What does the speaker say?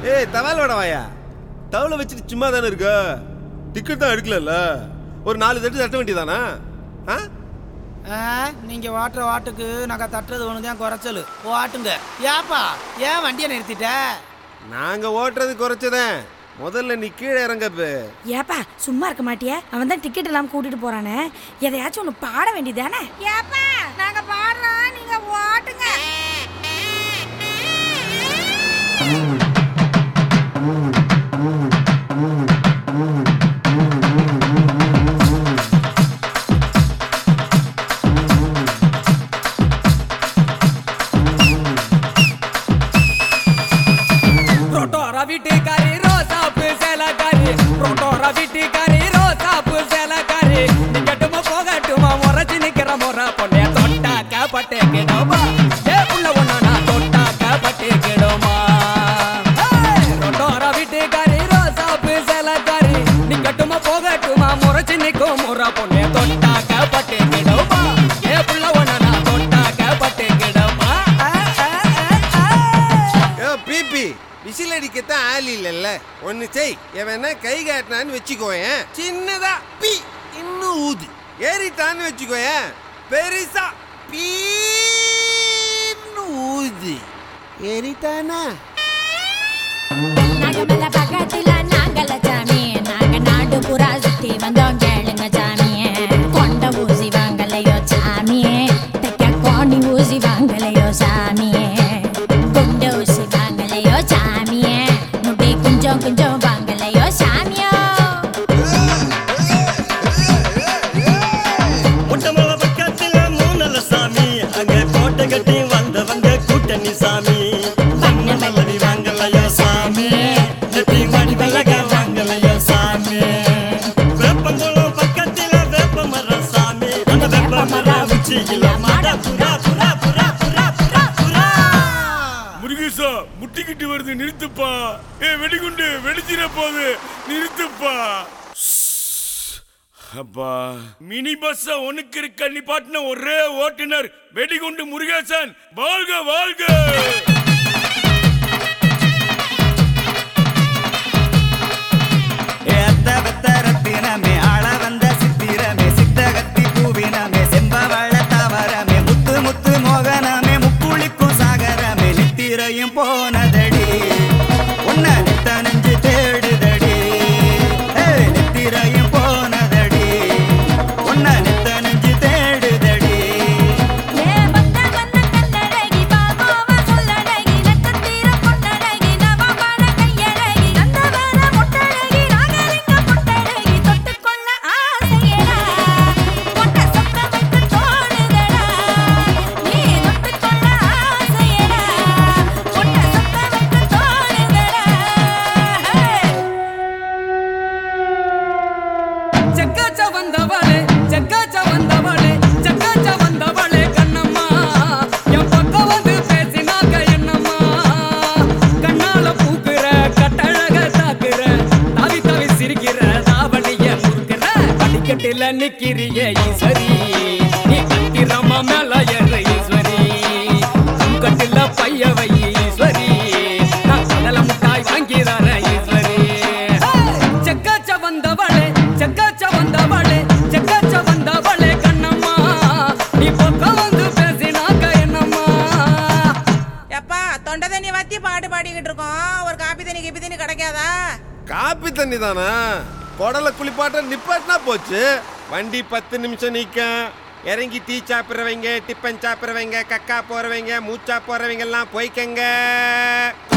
ஏய் தவாலோட வாயா தவளை வச்சுட்டு சும்மா தானே இருக்க டிக்கெட் தான் எடுக்கலல்ல ஒரு நாலு தட்டு தட்ட வேண்டியதானா ஆ ஆ, நீங்க வாட்டுற வாட்டுக்கு நாங்க தட்டுறது ஒன்று தான் குறைச்சல் வாட்டுங்க ஏப்பா ஏன் வண்டியை நிறுத்திட்ட நாங்க ஓட்டுறது குறைச்சதேன் முதல்ல நீ கீழே இறங்கப்பு ஏப்பா சும்மா இருக்க மாட்டியா அவன் தான் டிக்கெட் இல்லாம கூட்டிட்டு போறானே எதையாச்சும் ஒன்று பாட வேண்டியதானே ஏப்பா நாங்க பாடுறோம் நீங்க ஓட்டுங்க புரோட்டோரா வீட்டுக்காரி ரோசாப்பு சேலக்காரி புரோட்டோரா வீட்டுக்காரி ரோசாப்பு சேலக்காரி நிக்கட்டுமா போகட்டுமா முறைச்சு நிக்கிற முறை பொண்ணே தொட்டாக்க பட்டு கிடமா ஏ புள்ள ஒண்ணா நான் தொட்டாக்க பட்டு கிடமா புரோட்டோரா வீட்டுக்காரி ரோசாப்பு சேலக்காரி நிக்கட்டுமா போகட்டுமா முறைச்சு நிக்கும் முறை பொண்ணே தொட்டாக்க பட்டு கிடமா ஏ புள்ள ஒண்ணா நான் தொட்டாக்க பட்டு கிடமா ஆ, ஆ, ஆ, ஆ. ஏ பிபி விசில் அடிக்கத்தான் ஆள் இல்லைல்ல ஒன்று செய் எவனா கை காட்டினான்னு வச்சுக்கோயேன் சின்னதா பி இன்னும் ஊது ஏறிட்டான்னு வச்சுக்கோயேன் பெருசா பீன்னு ஊது ஏறிட்டானா நாகமல பக்கத்துல நாங்கள சாமி நாங்க நாடு புறா சுத்தி வந்தோம் கேளுங்க சாமியே கொண்ட ஊசி வாங்கலையோ சாமியே தைக்க கோணி ஊசி வாங்கலையோ சாமியே குண்ட ஊசி வாங்கலையோ சாமியே முடி குஞ்சம் குஞ்சம் வாங்கலையோ சாமியோ முட்டமலை பக்கத்துல மூணல சாமி அங்க கோட்டை கட்டி வந்தவங்க கூட்டணி சாமி வண்ண மல்லவி வாங்கலையோ சாமி நெத்தி மணி விலக வாங்கலையோ சாமி வேப்பங்குளம் பக்கத்துல வேப்ப மரம் சாமி அந்த வேப்ப மர உச்சியில மட புறா புறா புறா புறா புறா புறா முருகேசா முட்டிக்கிட்டு வருது நிறுத்துப்பா ஏ வெடிகுண்டு வெடிச்சிட போகுது நிறுத்துப்பா அப்பா மினி பஸ் உனக்கு இருக்க நிப்பாட்டின ஒரே ஓட்டுநர் வெடிகுண்டு முருகேசன் வாழ்க வாழ்க ஏத்த வெத்த ரத்தினமே ஆள வந்த சித்திரமே சித்தகத்தி பூவினமே செம்பவள தவறமே முத்து முத்து மோகனமே முக்குளிக்கும் சாகரமே நித்திரையும் போனதடி உன்ன நித்த நெஞ்சு தேடுதடி ஏய், நித்திரையும் போனதடி உன்ன நித்த நெஞ்சு தேடுதடி ஏ வந்த வந்த கண்ணழகி பாகோவ சொல்லழகி நட்சத்திர பொன்னழகி நவமான கையழகி நந்தவன முட்டழகி நாகலிங்க புட்டழகி தொட்டுக்கொள்ள ஆசையடா பொட்ட சொக்க வைக்க தோணுதடா நீ தொட்டுக்கொள்ள ஆசையடா பொட்ட சொக்க வைக்க தோணுதடா செக்காச்ச வந்தவளே செக்காச்ச வந்தவளே செக்காச்ச வந்தவளே கண்ணம்மா என் பக்கம் வந்து பேசினாக்க என்னம்மா கண்ணால பூக்குற கட்டழக தாக்குற தவி தவி சிரிக்கிற தாவணிய முறுக்கிற படிக்கட்டில நிக்கிறிய ஈஸ்வரி நீ கத்திரமா மேல ஏற ஈஸ்வரி கட்டில பைய வை ஈஸ்வரி நான் கடல முட்டாய் வாங்கிறார ஈஸ்வரி செக்காச்ச வந்தவளே செக்காச்ச வந்தவளே செக்காச்ச வந்தவளே கண்ணம்மா நீ பக்கம் வந்து பேசினாக்க என்னம்மா எப்பா தொண்டை தண்ணி வத்தி பாட்டு பாடிக்கிட்டு இருக்கோம் ஒரு காப்பி தண்ணி கிப்பி தண்ணி கிடைக்காதா காப்பி தண்ணி தானா குடலை குளிப்பாட்ட நிப்பாட்டினா போச்சு வண்டி பத்து நிமிஷம் நிற்கும் இறங்கி டீ சாப்பிட்றவங்க டிஃபன் சாப்பிட்றவங்க கக்கா போறவங்க மூச்சா போறவங்க எல்லாம் போய்க்கங்க